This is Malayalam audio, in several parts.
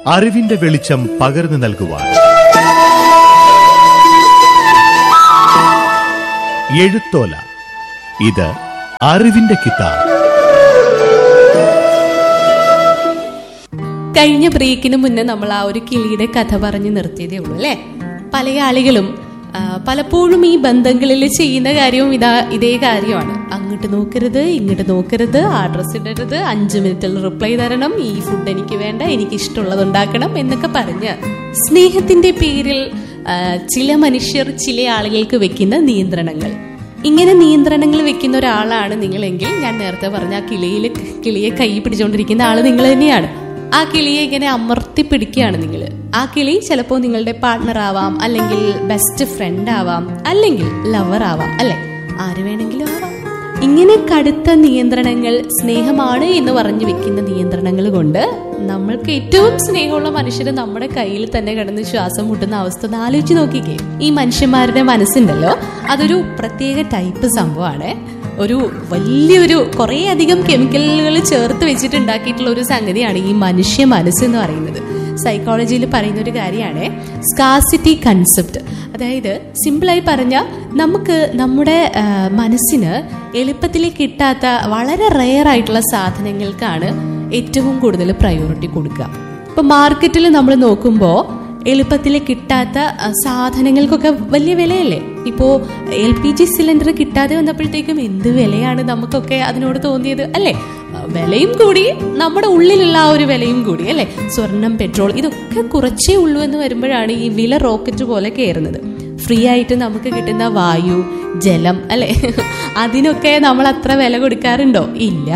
അറിവിന്റെ വെളിച്ചം പകർന്നു നൽകുവാൻ എഴുത്തോല ഇത് അറിവിന്റെ കിതാബ് കഴിഞ്ഞ ബ്രേക്കിന് മുന്നേ നമ്മൾ ആ ഒരു കിളിയുടെ കഥ പറഞ്ഞു നിർത്തിയതേ ഉള്ളൂ അല്ലേ പല ആളുകളും ആ, പലപ്പോഴും ഈ ബന്ധങ്ങളിൽ ചെയ്യുന്ന കാര്യവും ഇതാ ഇതേ കാര്യമാണ് അങ്ങോട്ട് നോക്കരുത് ഇങ്ങോട്ട് നോക്കരുത് അഡ്രസ് ഇടരുത് അഞ്ച് മിനിറ്റിൽ റിപ്ലൈ തരണം ഈ ഫുഡ് എനിക്ക് വേണ്ട എനിക്ക് ഇഷ്ടമുള്ളത് ഉണ്ടാക്കണം എന്നൊക്കെ പറഞ്ഞ് സ്നേഹത്തിന്റെ പേരിൽ ആ, ചില മനുഷ്യർ ചില ആളുകൾക്ക് വെക്കുന്ന നിയന്ത്രണങ്ങൾ ഇങ്ങനെ നിയന്ത്രണങ്ങൾ വെക്കുന്ന ഒരാളാണ് നിങ്ങളെങ്കിൽ ഞാൻ നേരത്തെ പറഞ്ഞ ആ കിളിയിൽ കിളിയെ കൈ പിടിച്ചുകൊണ്ടിരിക്കുന്ന ആള് നിങ്ങൾ തന്നെയാണ് ആ കിളിയെ ഇങ്ങനെ അമർത്തി പിടിക്കുകയാണ് നിങ്ങൾ ആ കിളി ചിലപ്പോൾ നിങ്ങളുടെ പാർട്ട്ണർ ആവാം അല്ലെങ്കിൽ ബെസ്റ്റ് ഫ്രണ്ട് ആവാം അല്ലെങ്കിൽ ലവർ ആവാം അല്ലെ ആര് വേണമെങ്കിലും ആവാം ഇങ്ങനെ കടുത്ത നിയന്ത്രണങ്ങൾ സ്നേഹമാണ് എന്ന് പറഞ്ഞു വെക്കുന്ന നിയന്ത്രണങ്ങൾ കൊണ്ട് നമ്മൾക്ക് ഏറ്റവും സ്നേഹമുള്ള മനുഷ്യർ നമ്മുടെ കയ്യിൽ തന്നെ കിടന്ന് ശ്വാസം മുട്ടുന്ന അവസ്ഥ ഒന്ന് ആലോചിച്ച് നോക്കിക്കേ ഈ മനുഷ്യന്മാരുടെ മനസ്സുണ്ടല്ലോ അതൊരു പ്രത്യേക ടൈപ്പ് സംഭവമാണ് ഒരു വലിയൊരു കുറേ അധികം കെമിക്കലുകൾ ചേർത്ത് വെച്ചിട്ട് ഉണ്ടാക്കിയിട്ടുള്ള ഒരു സംഗതിയാണ് ഈ മനുഷ്യ മനസ്സ് എന്ന് പറയുന്നത് സൈക്കോളജിയിൽ പറയുന്ന ഒരു കാര്യമാണ് സ്കാസിറ്റി കൺസെപ്റ്റ് അതായത് സിമ്പിളായി പറഞ്ഞാൽ നമുക്ക് നമ്മുടെ ആ, മനസ്സിന് എളുപ്പത്തിൽ കിട്ടാത്ത വളരെ റെയർ ആയിട്ടുള്ള സാധനങ്ങൾക്കാണ് ഏറ്റവും കൂടുതൽ പ്രയോറിറ്റി കൊടുക്കുക ഇപ്പൊ മാർക്കറ്റിൽ നമ്മൾ നോക്കുമ്പോൾ എളുപ്പത്തിൽ കിട്ടാത്ത ആ, സാധനങ്ങൾക്കൊക്കെ വലിയ വിലയല്ലേ ഇപ്പോ എൽ പി ജി സിലിണ്ടർ കിട്ടാതെ വന്നപ്പോഴത്തേക്കും എന്ത് വിലയാണ് നമുക്കൊക്കെ അതിനോട് തോന്നിയത് അല്ലേ ആ, വിലയും കൂടി നമ്മുടെ ഉള്ളിലുള്ള ആ ഒരു വിലയും കൂടി അല്ലേ സ്വർണം പെട്രോൾ ഇതൊക്കെ കുറച്ചേ ഉള്ളൂ എന്ന് വരുമ്പോഴാണ് ഈ വില റോക്കറ്റ് പോലെ കയറുന്നത് ഫ്രീ ആയിട്ട് നമുക്ക് കിട്ടുന്ന വായു ജലം അല്ലെ അതിനൊക്കെ നമ്മൾ അത്ര വില കൊടുക്കാറുണ്ടോ ഇല്ല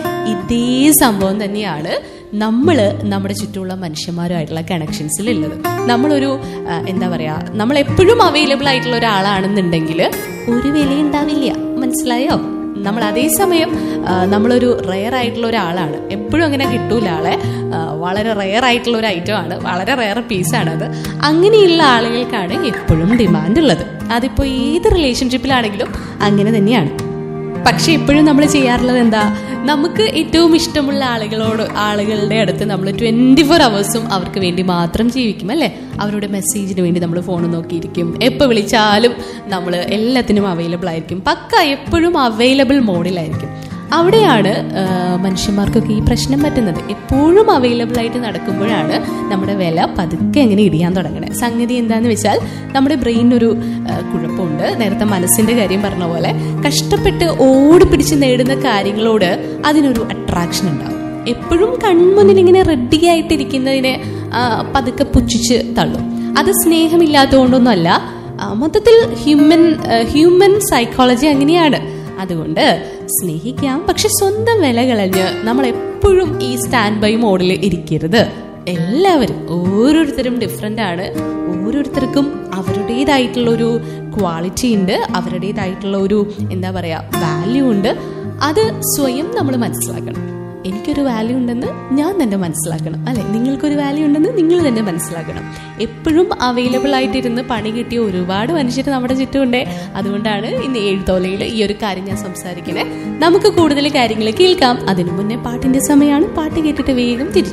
ഇതേ സംഭവം തന്നെയാണ് നമ്മൾ നമ്മുടെ ചുറ്റുമുള്ള മനുഷ്യന്മാരുമായിട്ടുള്ള കണക്ഷൻസിൽ ഉള്ളത് നമ്മളൊരു ആ, എന്താ പറയാ നമ്മൾ എപ്പോഴും അവൈലബിൾ ആയിട്ടുള്ള ഒരാളാണെന്നുണ്ടെങ്കിൽ ഒരു വിലയുണ്ടാവില്ല മനസ്സിലായോ നമ്മൾ അതേസമയം ആ, നമ്മളൊരു റെയർ ആയിട്ടുള്ള ഒരാളാണ് എപ്പോഴും അങ്ങനെ കിട്ടൂല ആളെ ആ, വളരെ റെയർ ആയിട്ടുള്ള ഒരു ഐറ്റം ആണ് വളരെ റെയർ പീസാണ് അത് അങ്ങനെയുള്ള ആളുകൾക്കാണ് എപ്പോഴും ഡിമാൻഡ് ഉള്ളത് അതിപ്പോൾ ഏത് റിലേഷൻഷിപ്പിലാണെങ്കിലും അങ്ങനെ തന്നെയാണ് പക്ഷെ ഇപ്പോഴും നമ്മൾ ചെയ്യാറുള്ളത് എന്താ നമുക്ക് ഏറ്റവും ഇഷ്ടമുള്ള ആളുകളോട് ആളുകളുടെ അടുത്ത് നമ്മൾ ട്വന്റി ഫോർ അവേഴ്സും അവർക്ക് വേണ്ടി മാത്രം ജീവിക്കും അല്ലേ അവരുടെ മെസ്സേജിന് വേണ്ടി നമ്മൾ ഫോൺ നോക്കിയിരിക്കും എപ്പോൾ വിളിച്ചാലും നമ്മൾ എല്ലാത്തിനും അവൈലബിൾ ആയിരിക്കും പക്ക എപ്പോഴും അവൈലബിൾ മോഡിലായിരിക്കും അവിടെയാണ് ആ, മനുഷ്യന്മാർക്കൊക്കെ ഈ പ്രശ്നം പറ്റുന്നത് എപ്പോഴും അവൈലബിൾ ആയിട്ട് നടക്കുമ്പോഴാണ് നമ്മുടെ വില പതുക്കെ അങ്ങനെ ഇടിയാൻ തുടങ്ങണത് സംഗതി എന്താന്ന് വെച്ചാൽ നമ്മുടെ ബ്രെയിനൊരു കുഴപ്പമുണ്ട് നേരത്തെ മനസ്സിന്റെ കാര്യം പറഞ്ഞ പോലെ കഷ്ടപ്പെട്ട് ഓടി പിടിച്ച് നേടുന്ന കാര്യങ്ങളോട് അതിനൊരു അട്രാക്ഷൻ ഉണ്ടാവും എപ്പോഴും കൺമുന്നിൽ ഇങ്ങനെ റെഡി ആയിട്ടിരിക്കുന്നതിനെ ആ, പതുക്കെ പുച്ഛിച്ച് തള്ളും അത് സ്നേഹമില്ലാത്തതുകൊണ്ടൊന്നുമല്ല ആ, മൊത്തത്തിൽ ഹ്യൂമൻ ഹ്യൂമൻ സൈക്കോളജി അങ്ങനെയാണ് അതുകൊണ്ട് സ്നേഹിക്കാം പക്ഷെ സ്വന്തം വില കളഞ്ഞ് നമ്മൾ എപ്പോഴും ഈ സ്റ്റാൻഡ് ബൈ മോഡിൽ ഇരിക്കരുത് എല്ലാവരും ഓരോരുത്തരും ഡിഫറെൻ്റ് ആണ് ഓരോരുത്തർക്കും അവരുടേതായിട്ടുള്ള ഒരു ക്വാളിറ്റി ഉണ്ട് അവരുടേതായിട്ടുള്ള ഒരു എന്താ പറയുക വാല്യൂ ഉണ്ട് അത് സ്വയം നമ്മൾ മനസ്സിലാക്കണം എനിക്കൊരു വാല്യൂ ഉണ്ടെന്ന് ഞാൻ തന്നെ മനസ്സിലാക്കണം അല്ലെ നിങ്ങൾക്കൊരു വാല്യൂ ഉണ്ടെന്ന് നിങ്ങൾ തന്നെ മനസ്സിലാക്കണം എപ്പോഴും അവൈലബിൾ ആയിട്ടിരുന്ന് പണി കിട്ടിയ ഒരുപാട് മനുഷ്യർ നമ്മുടെ ചുറ്റുമുണ്ടേ അതുകൊണ്ടാണ് ഇന്ന് എഴുത്തോലയിൽ ഈ ഒരു കാര്യം ഞാൻ സംസാരിക്കണേ നമുക്ക് കൂടുതൽ കാര്യങ്ങൾ കേൾക്കാം അതിനു മുന്നേ പാട്ടിന്റെ സമയമാണ് പാട്ട് കേട്ടിട്ട് വേഗം തിരിച്ചു